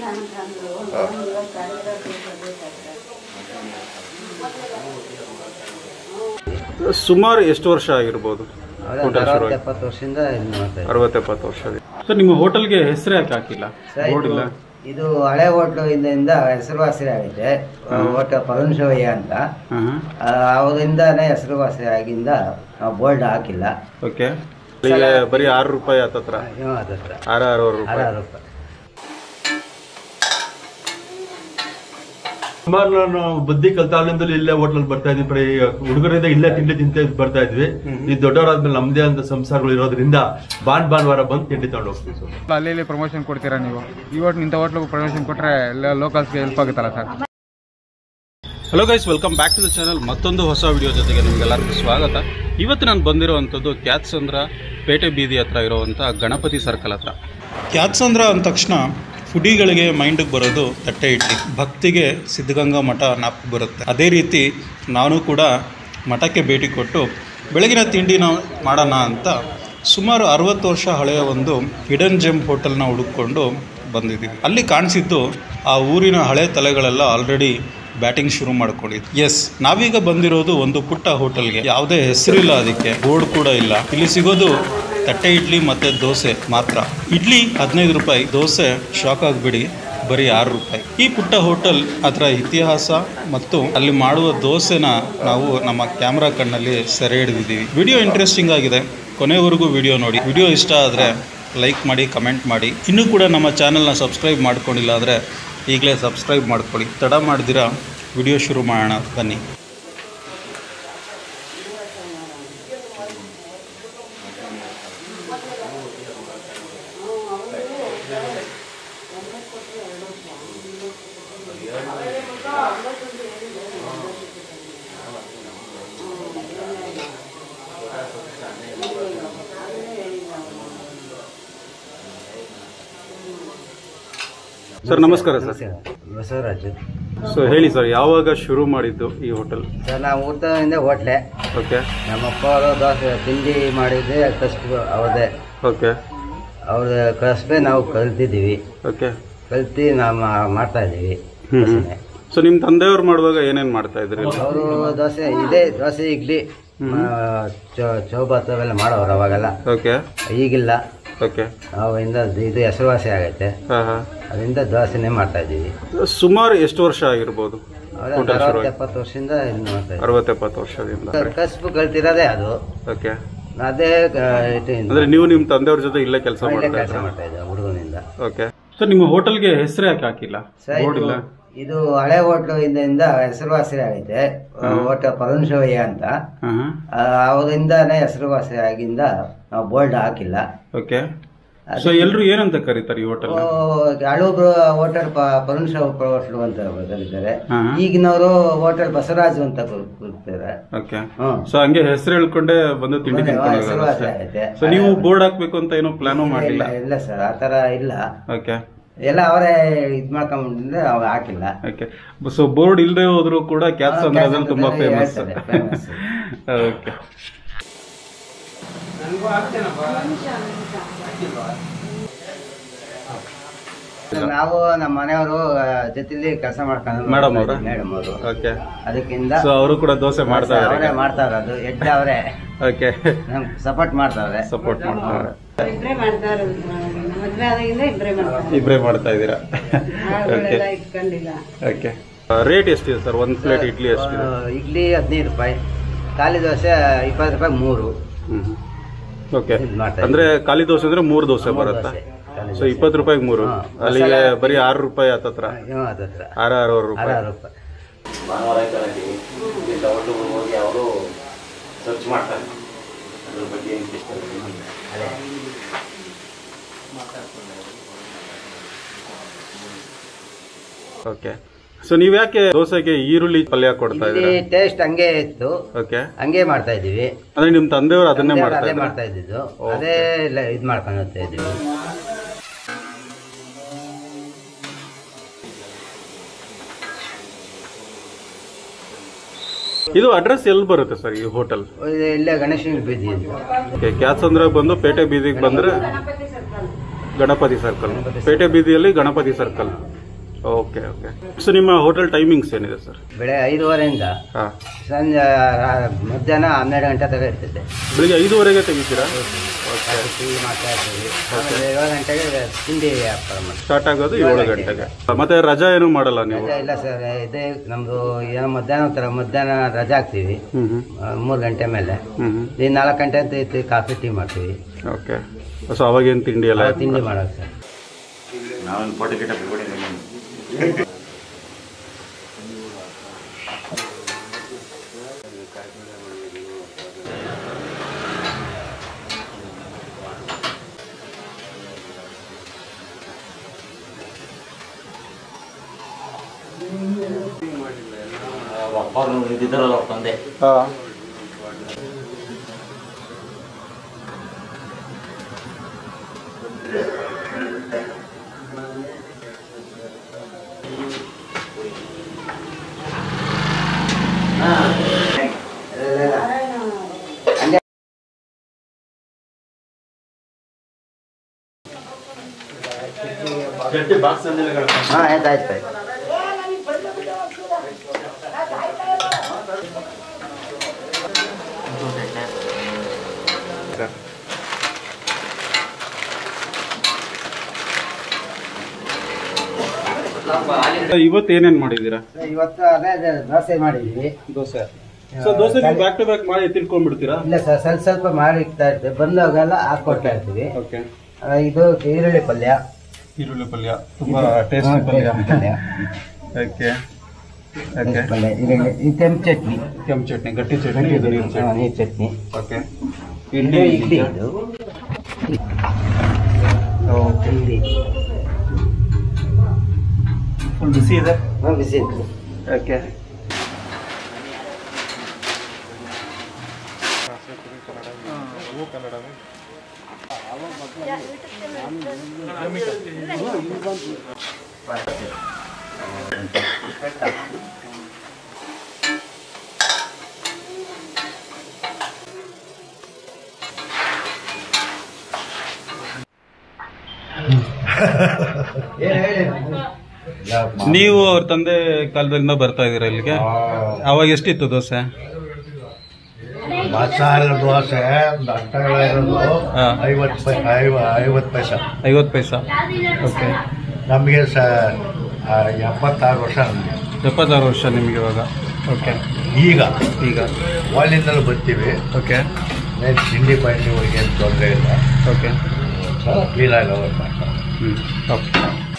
ಸುಮಾರು ಎಷ್ಟು ವರ್ಷ ಆಗಿರ್ಬೋದು ಹೋಟೆಲ್ ಶುರು ಅರವತ್ತು ಎಪ್ಪತ್ತು ವರ್ಷದಿಂದ ಇದು ಮಾಡ್ತಾ ಇದ್ದೀವಿ. ಅರವತ್ತೆಪ್ಪತ್ತು ವರ್ಷ ಸರ್ ನಿಮ್ಮ ಹೋಟೆಲ್ಗೆ ಹೆಸರು ಯಾಕೆ ಹಾಕಿಲ್ಲ ಸರ್, ಬೋರ್ಡ್ ಇಲ್ಲ ಇದು- ಇದು ಹಳೆ ಹೋಟ್ಲು ಇಂದ ಹೆಸರುವಾಸಿ ಆಗಿದೆ ಹೋಟೆಲ್ ಪರಮಶಿವಯ್ಯ ಅಂತ ಹಾಂ ಹಾಂ ಆ, ಅವರಿಂದಾನೇ ಹೆಸರುವಾಸಿ ಆಗಿಂದ ನಾವು ಬೋರ್ಡ್ ಹಾಕಿಲ್ಲ ಓಕೆ ಈಗ ಬರೀ ಆರು ರೂಪಾಯಿ ಹತ್ತತ್ರ ಏನೋ ಅದತ್ರ ಆರು ಆರೂವರೆ ರೂಪಾಯಿ ಆರು ರೂಪಾಯಿ ಸುಮಾರು ನಾನು ಬುದ್ಧಿ ಕಲ್ತಾವಲಿಂದಲೂ ಇಲ್ಲೇ ಹೋಟ್ಲಲ್ಲಿ ಬರ್ತಾ ಇದ್ವಿ ಬರೀ ಹುಡುಗರಿಂದ ಇಲ್ಲೇ ತಿಂಡಿ ತಿಂತ ಬರ್ತಾ ಇದ್ವಿ ಈ ದೊಡ್ಡವರಾದ್ಮೇಲೆ ನಮ್ದೇ ಅಂತ ಸಂಸಾರಗಳು ಇರೋದ್ರಿಂದ ಬಾನ್ ಭಾನುವಾರ ಬಂದು ತಿಂಡಿ ತಗೊಂಡು ಹೋಗ್ತೀವಿ ಸರ್ ಅಲ್ಲಿ ಇಲ್ಲಿ ಪ್ರಮೋಷನ್ ಕೊಡ್ತೀರಾ ನೀವು ಈ ಹೋಟ್ಲ್ ಇಂಥ ಹೋಟ್ಲಿಗೆ ಪ್ರಮೋಷನ್ ಕೊಟ್ಟರೆ ಎಲ್ಲ ಲೋಕಲ್ಸ್ಗೆ ಹೆಲ್ಪ್ ಆಗುತ್ತಲ್ಲ sir hello guys welcome back to the channel ಮತ್ತೊಂದು ಹೊಸ ವಿಡಿಯೋ ಜೊತೆಗೆ ನಿಮಗೆಲ್ಲರಿಗೂ ಸ್ವಾಗತ ಇವತ್ತು ನಾನು ಬಂದಿರುವಂಥದ್ದು ಕ್ಯಾತ್ಸಂದ್ರ ಪೇಟೆ ಬೀದಿ ಹತ್ರ ಇರುವಂಥ ಗಣಪತಿ ಸರ್ಕಲ್ ಹತ್ರ ಕ್ಯಾತ್ಸಂದ್ರ ಅಂದ ತಕ್ಷಣ ಫುಡಿಗಳಿಗೆ ಮೈಂಡಿಗೆ ಬರೋದು ತಟ್ಟೆ ಇಡ್ಲಿ ಭಕ್ತಿಗೆ ಸಿದ್ಧಗಂಗಾ ಮಠ ನಾಪು ಬರುತ್ತೆ ಅದೇ ರೀತಿ ನಾನು ಕೂಡ ಮಠಕ್ಕೆ ಭೇಟಿ ಕೊಟ್ಟು ಬೆಳಗಿನ ತಿಂಡಿನ ಮಾಡೋಣ ಅಂತ ಸುಮಾರು ಅರವತ್ತು ವರ್ಷ ಹಳೆಯ ಒಂದು ಹಿಡನ್ ಜೆಮ್ ಹೋಟೆಲ್ನ ಹುಡುಕೊಂಡು ಬಂದಿದ್ದೀವಿ ಅಲ್ಲಿ ಕಾಣಿಸಿದ್ದು ಆ ಊರಿನ ಹಳೆ ತಲೆಗಳೆಲ್ಲ ಆಲ್ರೆಡಿ ಬ್ಯಾಟಿಂಗ್ ಶುರು ಮಾಡ್ಕೊಂಡಿದ್ದು ಎಸ್ ನಾವೀಗ ಬಂದಿರೋದು ಒಂದು ಪುಟ್ಟ ಹೋಟೆಲ್ಗೆ ಯಾವುದೇ ಹೆಸರಿಲ್ಲ ಅದಕ್ಕೆ ಬೋರ್ಡ್ ಕೂಡ ಇಲ್ಲ ಇಲ್ಲಿ ಸಿಗೋದು ತಟ್ಟೆ ಇಡ್ಲಿ ಮತ್ತೆ ದೋಸೆ ಮಾತ್ರ ಇಡ್ಲಿ ಹದಿನೈದು ರೂಪಾಯಿ ದೋಸೆ ಶಾಕ್ ಆಗಿಬಿಡಿ ಬರೀ ಆರು ರೂಪಾಯಿ ಈ ಪುಟ್ಟ ಹೋಟೆಲ್ ಅದರ ಇತಿಹಾಸ ಮತ್ತು ಅಲ್ಲಿ ಮಾಡುವ ದೋಸೆನ ನಾವು ನಮ್ಮ ಕ್ಯಾಮ್ರಾ ಕಣ್ಣಲ್ಲಿ ಸೆರೆ ಹಿಡಿದಿದ್ದೀವಿ ವಿಡಿಯೋ ಇಂಟ್ರೆಸ್ಟಿಂಗ್ ಆಗಿದೆ ಕೊನೆವರೆಗೂ ವಿಡಿಯೋ ನೋಡಿ ವಿಡಿಯೋ ಇಷ್ಟ ಆದರೆ ಲೈಕ್ ಮಾಡಿ ಕಮೆಂಟ್ ಮಾಡಿ ಇನ್ನೂ ಕೂಡ ನಮ್ಮ ಚಾನಲ್ನ ಸಬ್ಸ್ಕ್ರೈಬ್ ಮಾಡ್ಕೊಂಡಿಲ್ಲ ಅಂದರೆ ಈಗಲೇ ಸಬ್ಸ್ಕ್ರೈಬ್ ಮಾಡ್ಕೊಳ್ಳಿ ತಡ ಮಾಡ್ದಿರಾ ವಿಡಿಯೋ ಶುರು ಮಾಡೋಣ ಬನ್ನಿ ಸರ್ ನಮಸ್ಕಾರ ಸರ್ ಬಸವರಾಜು ಸೊ ಹೇಳಿ ಸರ್ ಯಾವಾಗ ಶುರು ಮಾಡಿದ್ದು ಈ ಹೋಟೆಲ್ ಸರ್ ನಾವು ಊಟದಿಂದ ಹೋಟ್ಲೆ ಓಕೆ ನಮ್ಮ ಅಪ್ಪ ಅವರು ದೋಸೆ ತಿಂಡಿ ಮಾಡಿದ್ದೆ ಕಷ್ಟ ಅವ್ರದ್ದೇ ಓಕೆ ಅವ್ರ ಕಸಬೆ ನಾವು ಕಲ್ತಿದ್ದೀವಿ ಓಕೆ ಕಲ್ತಿ ನಾವು ಮಾ- ಮಾಡ್ತಾ ಇದ್ದೀವಿ ಹ್ಮ್ ಹ್ಮ್. ಸೊ ನಿಮ್ಮ ತಂದೆಯವ್ರು ಮಾಡುವಾಗ ಏನೇನು ಮಾಡ್ತಾ ಇದ್ರಿ ಅವರು ದೋಸೆ ಇದೇ ದೋಸೆ ಇಡ್ಲಿ ಆ, ಚೌ- ಚೌಬಾತ್ ಅವೆಲ್ಲ ಮಾಡೋರು ಅವಾಗೆಲ್ಲ ಓಕೆ ಈಗಿಲ್ಲ ಓಕೆ ಅವಿಂದ ಇದು ಹೆಸರುವಾಸಿ ಆಗೈತೆ ಹಾಂ ಹಾಂ ಅದರಿಂದ ದೋಸೆನೇ ಮಾಡ್ತಾ ಇದ್ದೀವಿ ಸುಮಾರು ಎಷ್ಟು ವರ್ಷ ಆಗಿರ್ಬೋದು ಅವ್ರು ಹೋಟೆಲ್ ಶುರು ಅರವತ್ತು ಆಯ್ತು ಎಪ್ಪತ್ತು ವರ್ಷದಿಂದ ಇದು ಮಾಡ್ತಾ ಇದ್ದೀವಿ ಅರವತ್ತೆಪ್ಪತ್ತು ವರ್ಷದಿಂದ ಕಸಬು ಕಲ್ತಿರೋದೇ ಅದು ಓಕೆ ಅದೇ ಕ- ಇದು ಅಂದ್ರೆ ನೀವು ನಿಮ್ಮ ತಂದೆಯವ್ರ ಜೊತೆ ಇಲ್ಲೇ ಕೆಲಸ ಇಲ್ಲೇ ಮಾಡ್ತಾ ಕೆಲಸ ಇದ್ದೀರಾ ಮಾಡ್ತಾ ಇದ್ದೆ ಹುಡುಗನಿಂದ ಓಕೆ ಸರ್ ನಿಮ್ಮ ಹೋಟೆಲ್ಗೆ ಹೆಸರು ಯಾಕೆ ಹಾಕಿಲ್ಲ ಸರ್, ಬೋರ್ಡ್ ಇಲ್ಲ ಇದು- ಇದು ಹಳೆ ಹೋಟ್ಲು ಇಂದ ಹೆಸರುವಾಸಿ ಆಗೈತೆ ಹೋಟೆಲ್ ಪರಮಶಿವಯ್ಯ ಅಂತ ಹಾಂ ಹಾಂ ಆ, ಅವರಿಂದಾನೇ ಹೆಸರುವಾಸಿ ಆಗಿಂದ ನಾವು ಬೋರ್ಡ್ ಹಾಕಿಲ್ಲ ಓಕೆ ಸೊ ಎಲ್ಲರೂ ಏನಂತ ಕರೀತಾರೆ ಈ ಹೋಟೆಲ್ ಹಳಬ್ರು ಹೋಟೆಲ್ ಪರಮಶಿವ ಹೋಟ್ಲು ಅಂತ ಕರೀತಾರೆ ಹಾಂ ಈಗಿನವರು ಹೋಟೆಲ್ ಬಸವರಾಜು ಅಂತ ಕರ್- ಕರೀತಾರೆ ಓಕೆ ಹ್ಮ್ ಸೊ ಹಂಗೆ ಹೆಸರು ಹೇಳ್ಕೊಂಡೆ ಬಂದು ತಿಂಡಿ ಬಂದೆ, ತಿನ್ಕೊಂಡು ಹೆಸರುವಾಸಿ ಹೋಗೋದು ಆಗೈತೆ ಸೊ ನೀವು ಬೋರ್ಡ್ ಹಾಕ್ಬೇಕು ಅಂತ ಏನೋ ಪ್ಲಾನು ಮಾಡಿಲ್ಲ ಇಲ್ಲ ಇಲ್ಲ ಸರ್ ಆ ಥರ ಇಲ್ಲ ಓಕೆ ಎಲ್ಲ ಅವರೇ ಇದ್ ಮಾಡ್ಕೊಂಡ್ರೆ ಅವ್ ಹಾಕಿಲ್ಲ ಓಕೆ ಸೊ ಬೋರ್ಡ್ ಇಲ್ಲದೆ ಹೋದ್ರು ಕೂಡ ಕ್ಯಾಪ್ಸ್ ಹಾ, ಅಂದ್ರೆ ಕ್ಯಾಪ್ಸ್ ಅದ್ರಲ್ಲಿ ತುಂಬಾ ಅಂದ್ರೆ ಫೇಮಸ್ ಹೇಳ್ತಾರೆ, famous. ಓಕೆ ನಾವು ನಮ್ಮ ಮನೆಯವರು ಜೊತೆಲಿ ಕೆಲಸ ಮಾಡ್ಕೊಂಡು Madam ಅವ್ರಾ? ಮೇಡಮ್ ಅವರು ಓಕೆ ಅದಕ್ಕಿಂತ ಸೊ ಅವರು ಕೂಡ ದೋಸೆ ಮಾಡ್ತಾ ಅವರೇ ಇದ್ದಾರೆ ಮಾಡ್ತಾ ಇರೋದು ಎಡ್ಡ ಅವರೇ ಓಕೆ ನಮ್ಗೆ ಸಪೋರ್ಟ್ ಮಾಡ್ತಾವ್ರೆ ಸಪೋರ್ಟ್ ಮಾಡ್ತಾರೆ ಇಬ್ರೇ ಮಾಡ್ತಾರೆ ಮದ್ವೆ ಆದಾಗಿಂದ ಇಬ್ರೇ ಮಾಡ್ತಾರೆ ಇಬ್ಬರೇ ಮಾಡ್ತಾ ಇದ್ದೀರಾ ಆಳುಗಳೆಲ್ಲ ಇಟ್ಕೊಂಡಿಲ್ಲ ಓಕೆ ರೇಟ್ ಎಷ್ಟಿದೆ ಸರ್ ಒಂದು ಪ್ಲೇಟ್ ಇಡ್ಲಿ ಎಷ್ಟಿದೆ ಆ, ಇಡ್ಲಿ ಹದಿನೈದು ರೂಪಾಯಿ ಖಾಲಿ ದೋಸೆ ಇಪ್ಪತ್ತು ರೂಪಾಯಿ ಮೂರು ಓಕೆ ಇದ್ ಮಾಡ್ತಾ ಅಂದ್ರೆ ಖಾಲಿ ದೋಸೆ ಅಂದ್ರೆ ಮೂರು ದೋಸೆ ಬರುತ್ತಾ ದೋಸೆ, ಖಾಲಿ ಸೊ ಇಪ್ಪತ್ತು ರೂಪಾಯಿಗೆ ಮೂರು ಹಾ. ಅಲ್ಲಿಗೆ ಬರೀ ಆರು ರೂಪಾಯಿ ಹತ್ತತ್ರ ಏನೋ ಅದತ್ರ ಆರು ಆರೂವರೆ ರೂಪಾಯಿ ಆರು ರೂಪಾಯಿ ಭಾನುವಾರ ಕರೀತೀವಿ ಇಂಥ ಹೋಟ್ಲುಗಳು ಹೋಗಿ ಅವರು ಸರ್ಚ್ ಮಾಡ್ತಾರೆ ಅದ್ರ ಬಗ್ಗೆ ಅದೇ ಓಕೆ ಸೊ ನೀವ್ ಯಾಕೆ ದೋಸೆಗೆ ಈರುಳ್ಳಿ ಪಲ್ಯ ಕೊಡ್ತಾ ಇಲ್ಲಿ ಇದ್ದೀರಾ ಟೇಸ್ಟ್ ಹಂಗೆ ಇತ್ತು ಓಕೆ ಹಂಗೆ ಮಾಡ್ತಾ ಇದೀವಿ ಅಂದ್ರೆ ನಿಮ್ ತಂದೆಯವರು ಅದನ್ನೇ ತಂದೆಯವ್ರು ಮಾಡ್ತಾ ಅದೇ ಇದ್ದಾರೆ ಮಾಡ್ತಾ ಇದ್ದಿದ್ದು ಅದೇ ಇಲ್ಲ ಇದು ಮಾಡ್ಕೊಂಡು ಹೋಗ್ತಾ ಇದೀವಿ ಇದು ಅಡ್ರೆಸ್ ಎಲ್ಲಿ ಬರುತ್ತೆ ಸರ್ ಈ ಹೋಟೆಲ್ ಇದು ಇಲ್ಲೇ ಗಣೇಶನ ಬೀದಿ ಅಂತ ಓಕೆ ಕ್ಯಾತ್ಸಂದ್ರ ಬಂದು ಪೇಟೆ ಬೀದಿಗೆ ಬಂದ್ರೆ ಗಣಪತಿ ಸರ್ಕಲ್ ಪೇಟೆ ಬೀದಿಯಲ್ಲಿ Ganapathi circle okay okay so ನಿಮ್ಮ ಹೋಟೆಲ್ ಟೈಮಿಂಗ್ಸ್ ಏನಿದೆ ಸರ್ ಬೆಳೆ ಐದುವರೆಯಿಂದ ಹಾಂ ಸಂಜೆ ರಾ- ಮಧ್ಯಾಹ್ನ ಹನ್ನೆರಡು ಗಂಟೆ ತನಕ ಇರ್ತೈತೆ ಬೆಳಿಗ್ಗೆ ಐದುವರೆಗೆ ತೆಗಿತೀರಾ ಟೀ ಮಾಡ್ತಾ ಇರ್ತೀವಿ ಆಮೇಲೆ ಏಳು ಗಂಟೆಗೆ ತಿಂಡಿ ವ್ಯಾಪಾರ ಮಾಡ್ತೀವಿ ಸ್ಟಾರ್ಟ್ ಆಗೋದು ಏಳು ಗಂಟೆಗೆ ಮತ್ತೆ ರಜಾ ಏನು ಮಾಡಲ್ಲ ನೀವು ರಜೆ ಇಲ್ಲ ಸರ್ ಇದೇ ನಮ್ಮದು ಏನೋ ಮಧ್ಯಾಹ್ನ ಥರ ಮಧ್ಯಾಹ್ನ ರಜೆ ಹಾಕ್ತೀವಿ ಹ್ಞೂ ಹ್ಞೂ ಮೂರು ಗಂಟೆ ಮೇಲೆ ಹ್ಞೂ ಹ್ಞೂ ಈ ನಾಲ್ಕು ಗಂಟೆ ಅಂತ ಇತ್ತು ಕಾಫಿ ಟೀ ಮಾಡ್ತೀವಿ ಓಕೆ ಸೊ ಅವಾಗೇನು ತಿಂಡಿ ಎಲ್ಲ ಆವಾಗ ತಿಂಡಿ ಮಾಡೋದು ಸರ್ ನಾವೊಂದು ಫೋಟೋ ಗಿಟ ಬಿಟ್ಬಿಡಿ ಅಪ್ಪ ಇದ್ದಿದ್ದಾರಲ್ಲ ಅವ್ರ ತಂದೆ ಹಾಂ ಬಾಕ್ಸ್ ಹಾಂ ಆಯ್ತು ಆಯ್ತು ಆಯ್ತು ಇವತ್ತು ಏನೇನು ಮಾಡಿದ್ದೀರಾ ಇವತ್ತು ಅದೇ ಅದೇ ದೋಸೆ ಮಾಡಿದ್ವಿ dosa so dosa back to back ಮಾಡಿ ತಿಳ್ಕೊಂಡ್ಬಿಡ್ತೀರಾ ಇಲ್ಲ ಸರ್ ಸ್ವಲ್ಪ ಸ್ವಲ್ಪ ಮಾಡಿ ಇಕ್ತಾ ಇರ್ತೀವಿ ಬಂದಾಗೆಲ್ಲ ಹಾಕೊಡ್ತಾ ಇರ್ತೀವಿ ಓಕೆ ಆ, ಇದು ಈರುಳ್ಳಿ ಪಲ್ಯ ಈರುಳ್ಳಿ ಪಲ್ಯ ತುಂಬಾ ಟೇಸ್ಟಿ ಪಲ್ಯ ಪಲ್ಯ ಓಕೆ ಓಕೆ ಪಲ್ಯ ಈರುಳ್ಳಿ ಈ ಕೆಂಪು ಚಟ್ನಿ ಕೆಂಪು ಚಟ್ನಿ ಗಟ್ಟಿ ಚಟ್ನಿ ಇದು ನೀರು ಹಾ, ಚಟ್ನಿ ನೀರು ಚಟ್ನಿ ಓಕೆ ಇದು ಇಡ್ಲಿ ಇದು ಓಕೆ ಇಡ್ಲಿ ಫುಲ್ ಬಿಸಿ ಇದೆ ಹಾ, ಬಿಸಿ ಇತ್ತು ಓಕೆ ನೀವು ಅವ್ರ ತಂದೆ ಕಾಲದಿಂದ ಬರ್ತಾ ಇದೀರ ಇಲ್ಲಿಗೆ ಅವಾಗ ಎಷ್ಟಿತ್ತು ದೋಸೆ ಮಸಾಲೆ ದೋಸೆ ದಟ್ಟಗಳಿರೋದು ಹಾ. ಐವತ್ತು ಪೈ ಐವ ಐವತ್ತು ಪೈಸೆ ಐವತ್ತು ಪೈಸಾ ಓಕೆ ನಮಗೆ ಸ ಆ, ಎಪ್ಪತ್ತಾರು ವರ್ಷ ನಮಗೆ ಎಪ್ಪತ್ತಾರು ವರ್ಷ ನಿಮಗೆ ಇವಾಗ ಓಕೆ ಈಗ ಈಗ ವಾಲಿಂದಲೂ ಬರ್ತೀವಿ ಓಕೆ ಏನು ತಿಂಡಿ ಪಂಡಿ ಏನು ತೊಂದರೆ ಇಲ್ಲ ಓಕೆ ಕ್ಲೀನಾಗಿ ಅವ್ರು ಮಾಡ್ತಾರೆ ಹ್ಞೂ ಓಕೆ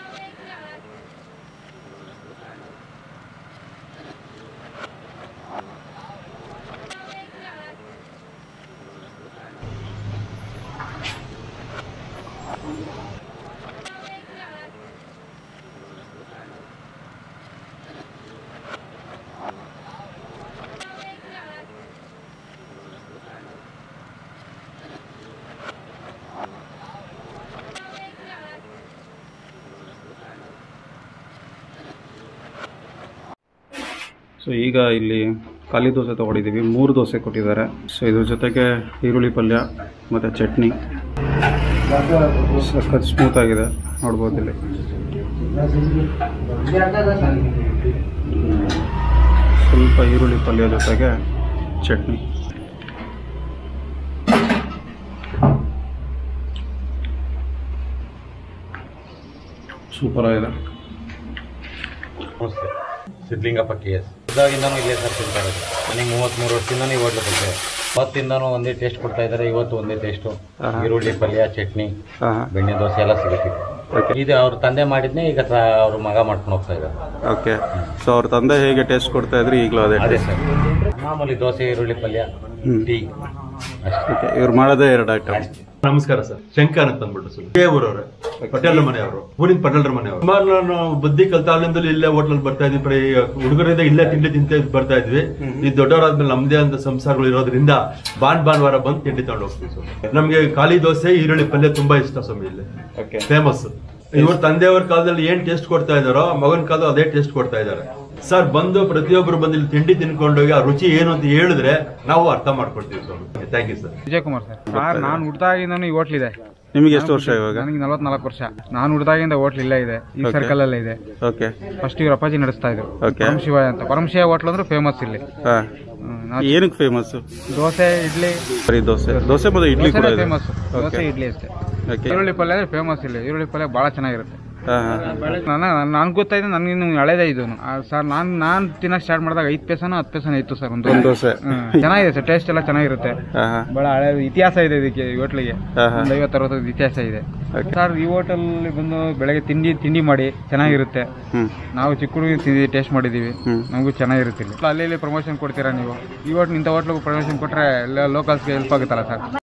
ಸೊ ಈಗ ಇಲ್ಲಿ ಖಾಲಿ ದೋಸೆ ತೊಗೊಂಡಿದ್ದೀವಿ ಮೂರು ದೋಸೆ ಕೊಟ್ಟಿದ್ದಾರೆ ಸೊ ಇದ್ರ ಜೊತೆಗೆ ಈರುಳ್ಳಿ ಪಲ್ಯ ಮತ್ತು ಚಟ್ನಿ ಸಖತ್ ಸ್ಮೂತ್ ಆಗಿದೆ ನೋಡ್ಬೋದು ಇಲ್ಲಿ ಸ್ವಲ್ಪ ಈರುಳ್ಳಿ ಪಲ್ಯ ಜೊತೆಗೆ ಚಟ್ನಿ ಸೂಪರ್ ಆಗಿದೆ ನಮಸ್ತೆ ಸಿದ್ಲಿಂಗಪ್ಪ ಕೆ ಎಸ್ ಇದಾಗಿಂದನೂ ಇಲ್ಲೇ ಸರ್ ತಿಂತಾ ಇರೋದು ನನಗೆ ಮೂವತ್ತ್ಮೂರು ವರ್ಷದಿಂದನೂ ಈ ಹೋಟ್ಲು ಕೊಡ್ತೇವೆ ಅವತ್ತಿಂದನೂ ಒಂದೇ ಟೇಸ್ಟ್ ಕೊಡ್ತಾ ಇದ್ದಾರೆ ಇವತ್ತು ಒಂದೇ ಟೇಸ್ಟು ಆಹಾ. ಈರುಳ್ಳಿ ಪಲ್ಯ ಚಟ್ನಿ ಹಾಂ ಹಾಂ ಬೆಣ್ಣೆ ದೋಸೆ ಎಲ್ಲ ಸಿಗುತ್ತೆ ಓಕೆ ಇದು ಅವ್ರ ತಂದೆ ಮಾಡಿದ್ನೇ ಈಗ ಸ- ಅವ್ರ ಮಗ ಮಾಡ್ಕೊಂಡು ಹೋಗ್ತಾ ಇದ್ದಾರೆ ಓಕೆ ಸೊ ಅವ್ರ ತಂದೆ ಹೇಗೆ ಟೇಸ್ಟ್ ಕೊಡ್ತಾ ಇದ್ರಿ ಈಗಲೂ ಅದೇ ಅದೇ ಟೇಸ್ಟ್ ಸರ್ ಮಾಮೂಲಿ ದೋಸೆ ಈರುಳ್ಳಿ ಪಲ್ಯ ಹ್ಮ್. ಟೀ ಅಷ್ಟೇ ಓಕೆ ಇವ್ರು ಮಾಡೋದೇ ಎರಡು ಐಟಮ್ ನಮಸ್ಕಾರ ಸರ್ ಶಂಕರ್ ಅಂತ ಅಂದ್ಬಿಟ್ಟು ಸರ್ ಇದೇ ಊರವ್ರೆ ಪಟೇಲ್ರ ಮನೆಯವರು ಊರಿನ ಪಟೇಲ್ರ ಮನೆಯವರು ಸುಮಾರು ನಾನು ಬುದ್ಧಿ ಕಲ್ತಾವಲಿಂದಲೂ ಇಲ್ಲೇ ಹೋಟ್ಲಲ್ಲಿ ಬರ್ತಾ ಇದ್ವಿ ಬರೀ ಹುಡುಗರಿಂದ ಇಲ್ಲೇ ತಿಂಡಿ ತಿಂತ ಬರ್ತಾ ಇದ್ವಿ ಈ ದೊಡ್ಡವರಾದ್ಮೇಲೆ ನಮ್ದೇ ಅಂತ ಸಂಸಾರಗಳು ಇರೋದ್ರಿಂದ ಬಾನ್ ಭಾನುವಾರ ಬಂದು ತಿಂಡಿ ತಗೊಂಡು ಹೋಗ್ತೀವಿ ಸ್ವಾಮಿ ನಮ್ಗೆ ಖಾಲಿ ದೋಸೆ ಈರುಳ್ಳಿ ಪಲ್ಯ ತುಂಬಾ ಇಷ್ಟ ಸ್ವಾಮಿ ಇಲ್ಲಿ ಓಕೆ ಫೇಮಸ್ ಇವ್ರ ತಂದೆಯವ್ರ ಕಾಲದಲ್ಲಿ ಏನ್ ಟೇಸ್ಟ್ ಕೊಡ್ತಾ ಇದಾರೋ ಮಗನ ಕಾಲ ಅದೇ ಟೇಸ್ಟ್ ಕೊಡ್ತಾ ಇದ್ದಾರೆ ಸರ್ ಬಂದು ಪ್ರತಿಯೊಬ್ಬರು ಬಂದು ಇಲ್ಲಿ ತಿಂಡಿ ತಿನ್ಕೊಂಡೋಗಿ ಆ ರುಚಿ ಏನು ಅಂತ ಹೇಳಿದ್ರೆ ನಾವು ಅರ್ಥ ಮಾಡ್ಕೊಳ್ತೀವಿ ಸ್ವಾಮಿ thank you sir Vijay Kumar sir sir ನಾನು ಹುಟ್ದಾಗಿಂದನೂ ಈ ಹೋಟ್ಲಿದೆ ನಿಮಗೆ ಎಷ್ಟು ವರ್ಷ ಇವಾಗ ನನಗೆ ನಲವತ್ನಾಲ್ಕು ವರ್ಷ ನಾನು ಹುಡ್ದಾಗಿಂದ ಹೋಟ್ಲ್ ಇಲ್ಲೇ ಇದೆ ಈ ಸರ್ಕಲ್ ಅಲ್ಲೇ ಇದೆ ಓಕೆ ಫಸ್ಟ್ ಇವ್ರ ಅಪ್ಪಾಜಿ ನಡೆಸ್ತಾ ಇದ್ರು ಓಕೆ ಪರಮಶಿವ ಅಂತ ಪರಮಶಿವ ಹೋಟ್ಲ್ ಅಂದ್ರೆ ಫೇಮಸ್ ಇಲ್ಲಿ ಹಾಂ ಹ್ಮ್, ನಾವ್ ಏನಕ್ಕೆ ಫೇಮಸ್ ದೋಸೆ ಇಡ್ಲಿ ಬರೀ ದೋಸೆ ದೋಸೆ ಮತ್ತು ಇಡ್ಲಿ ಕೂಡ ಇದೆ ಫೇಮಸ್ ದೋಸೆ ಇಡ್ಲಿ ಅಷ್ಟೇ ಓಕೆ ಈರುಳ್ಳಿ ಪಲ್ಯ ಅಂದ್ರೆ ಫೇಮಸ್ ಇಲ್ಲಿ ಈರುಳ್ಳಿ ಪಲ್ಯ ಬಹಳ ಚೆನ್ನಾಗಿರುತ್ತೆ ಹಾಂ ಹಾಂ ನಾನು ನಾನು ಗೊತ್ತಾಯ್ತು ನನಗಿನ್ನು ಹಳೇದೇ ಇದು ಸರ್ ನಾನು ನಾನು ತಿನ್ನಕ್ ಸ್ಟಾರ್ಟ್ ಮಾಡಿದಾಗ ಐದು ಪೈಸನೋ ಹತ್ತು ಪೈಸನೋ ಇತ್ತು ಸರ್ ಒಂದು ಒಂದು ದೋಸೆ ಹ್ಮ್. ಚೆನ್ನಾಗಿದೆ ಸರ್ ಟೇಸ್ಟ್ ಎಲ್ಲ ಚೆನ್ನಾಗಿರುತ್ತೆ ಹಾಂ ಹಾಂ ಬಹಳ ಹಳೆ ಇತಿಹಾಸ ಇದೆ ಇದಕ್ಕೆ ಈ ಹೋಟ್ಲಿಗೆ ಹಾಂ ಹಾಂ ಒಂದು ಐವತ್ತು ಅರವತ್ತು ಇತಿಹಾಸ ಇದೆ ಸರ್ ಈ ಹೋಟೆಲ್ ಬಂದು ಬೆಳಗ್ಗೆ ತಿಂಡಿ ತಿಂಡಿ ಮಾಡಿ ಚೆನ್ನಾಗಿರುತ್ತೆ ಹ್ಞೂ ನಾವು ಚಿಕ್ಕ ಹುಡುಗಿ ತಿಂದು ಟೇಸ್ಟ್ ಮಾಡಿದೀವಿ ಹ್ಮ್. ನಮಗೂ ಚೆನ್ನಾಗಿರುತ್ತೆ ಇಲ್ಲಿ ಅಲ್ಲಿ ಇಲ್ಲಿ ಪ್ರಮೋಷನ್ ಕೊಡ್ತೀರಾ ನೀವು ಈ ಹೋಟ್ಲ್ ಇಂಥ ಹೋಟ್ಲಿಗೂ ಪ್ರಮೋಷನ್ ಕೊಟ್ರೆ ಎಲ್ಲ ಲೋಕಲ್ಸ್ಗೆ ಹೆಲ್ಪ್ ಆಗುತ್ತಲ್ಲ ಸರ್